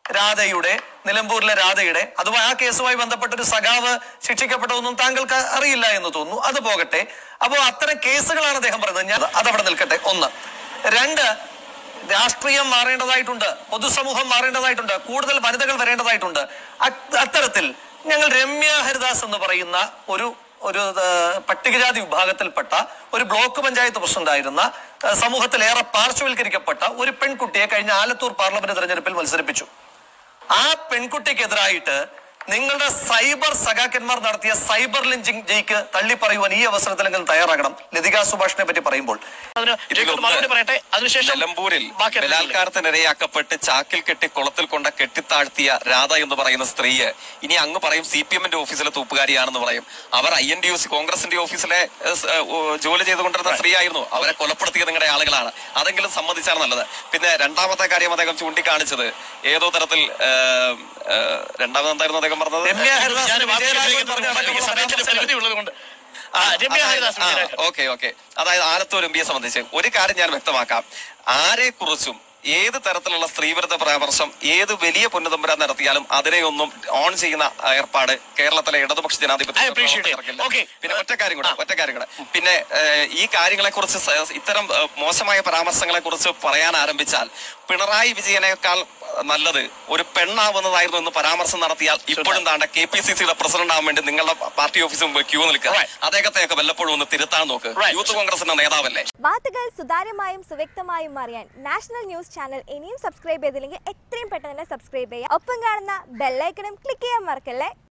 രാധയുടെ നിലമ്പൂരിലെ രാധയുടെ അതുമായി ആ കേസുമായി ബന്ധപ്പെട്ട ഒരു സഖാവ് ശിക്ഷിക്കപ്പെട്ടതൊന്നും താങ്കൾക്ക് അറിയില്ല എന്ന് തോന്നുന്നു അത് പോകട്ടെ അപ്പോൾ അത്തരം കേസുകളാണ് അദ്ദേഹം പറയുന്നത് ഞാൻ അതവിടെ നിൽക്കട്ടെ ഒന്ന് രണ്ട് രാഷ്ട്രീയം മാറേണ്ടതായിട്ടുണ്ട് പൊതുസമൂഹം മാറേണ്ടതായിട്ടുണ്ട് കൂടുതൽ വനിതകൾ വരേണ്ടതായിട്ടുണ്ട് അ- അത്തരത്തിൽ ഞങ്ങൾ രമ്യ ഹരിദാസ് എന്ന് പറയുന്ന ഒരു ഒരു ആ, പട്ടികജാതി വിഭാഗത്തിൽപ്പെട്ട ഒരു ബ്ലോക്ക് പഞ്ചായത്ത് പ്രസിഡന്റ് ആയിരുന്ന ആ, സമൂഹത്തിൽ ഏറെ പാർശ്വവൽക്കരിക്കപ്പെട്ട ഒരു പെൺകുട്ടിയെ കഴിഞ്ഞ ആലത്തൂർ പാർലമെന്റ് തെരഞ്ഞെടുപ്പിൽ മത്സരിപ്പിച്ചു ആ പെൺകുട്ടിക്കെതിരായിട്ട് നിങ്ങളുടെ സൈബർ സഖാക്കന്മാർ നടത്തിയ സൈബർ ലിഞ്ചിങ് ജയിക്ക് തള്ളി പറയുവാൻ ഈ അവസരത്തിലെങ്കിലും തയ്യാറാകണം ലതിക സുഭാഷിനെ പറ്റി പറയുമ്പോൾ അതിന് ജേക്കബ് മറുപടി പറയട്ടെ അതിനുശേഷം നിലമ്പൂരിൽ ബാക്കി അറിയില്ല. ബലാത്കാരത്തിനിരയാക്കപ്പെട്ട് ചാക്കിൽ കെട്ടി കുളത്തിൽ കൊണ്ട് കെട്ടിത്താഴ്ത്തിയ രാധ എന്ന് പറയുന്ന സ്ത്രീയെ ഇനി അങ്ങ് പറയും സി പി എമ്മിന്റെ ഓഫീസിലെ തൂപ്പുകാരിയാണെന്ന് പറയും അവർ I N D U C കോൺഗ്രസിന്റെ ഓഫീസിലെ ഏഹ്, സ്, ഏഹ്, ഓ, ജോലി ചെയ്തുകൊണ്ടിരുന്ന സ്ത്രീ ആയിരുന്നു അവരെ കൊലപ്പെടുത്തിയത് നിങ്ങളുടെ ആളുകളാണ് അതെങ്കിലും സമ്മതിച്ചാണ് നല്ലത് പിന്നെ രണ്ടാമത്തെ കാര്യം അദ്ദേഹം ചൂണ്ടിക്കാണിച്ചത് ഏതോ തരത്തിൽ ഏഹ്, ഏഹ്, രണ്ടാമത് എന്തായിരുന്നു അദ്ദേഹം പറഞ്ഞത് രമ്യ ഹരിദാസ് ഞാൻ വാക്ക് വിജയരാഘവൻ കേൾക്കുന്നത് പറഞ്ഞ കൊണ്ട് ഈ സമയത്തിന്റെ അടക്കമുള്ള പരിമിതി ഉള്ളത് കൊണ്ട് ആ, രമ്യ ഹരിദാസ് വിജയരാഘവൻ. ഓക്കെ ഓക്കെ അതായത് ആലത്തൂർ എം പിയെ സംബന്ധിച്ച് ഒരു കാര്യം ഞാൻ വ്യക്തമാക്കാം ആരെ കുറിച്ചും ഏത് തരത്തിലുള്ള സ്ത്രീവിരുദ്ധ പരാമർശം ഏത് വലിയ പൊന്നുതമ്പുരാൻ നടത്തിയാലും അതിനെയൊന്നും ഓൺ ചെയ്യുന്ന ആ, ഏർപ്പാട് കേരളത്തിലെ ഇടതുപക്ഷ I appreciate it. ജനാധിപത്യ Okay. പിന്നെ ഒറ്റ കാര്യം കൂടെ ഒറ്റ കാര്യം കൂടെ പിന്നെ ഏഹ്, ഈ കാര്യങ്ങളെ കുറിച്ച് ഇത്തരം ഏഹ്, മോശമായ പരാമർശങ്ങളെ കുറിച്ച് പറയാൻ ആരംഭിച്ചാൽ പിണറായി വിജയനേക്കാൾ നല്ലത് ഒരു പെണ്ണാവുന്നതായിരുന്നു എന്ന് പരാമർശം നടത്തിയാൽ ഇപ്പോഴും താണ്ട കെ പി സി സിയുടെ പ്രസിഡന്റ് ആവാൻ വേണ്ടി നിങ്ങളുടെ പാർട്ടി ഓഫീസിൽ മുമ്പ് ക്യൂ നിൽക്കുക Right. അദ്ദേഹത്തെയൊക്കെ വല്ലപ്പോഴും ഒന്ന് തിരുത്താൻ നോക്ക് Right. യൂത്ത് കോൺഗ്രസിന്റെ നേതാവല്ലേ വാർത്തകൾ സുതാര്യമായും സുവ്യക്തമായും അറിയാൻ നാഷണൽ ന്യൂസ് ചാനൽ ഇനിയും സബ്സ്ക്രൈബ് ചെയ്തില്ലെങ്കിൽ എത്രയും പെട്ടെന്ന് തന്നെ സബ്സ്ക്രൈബ് ചെയ്യുക ഒപ്പം കാണുന്ന ബെല്ലൈക്കണും ക്ലിക്ക് ചെയ്യാൻ മറക്കല്ലേ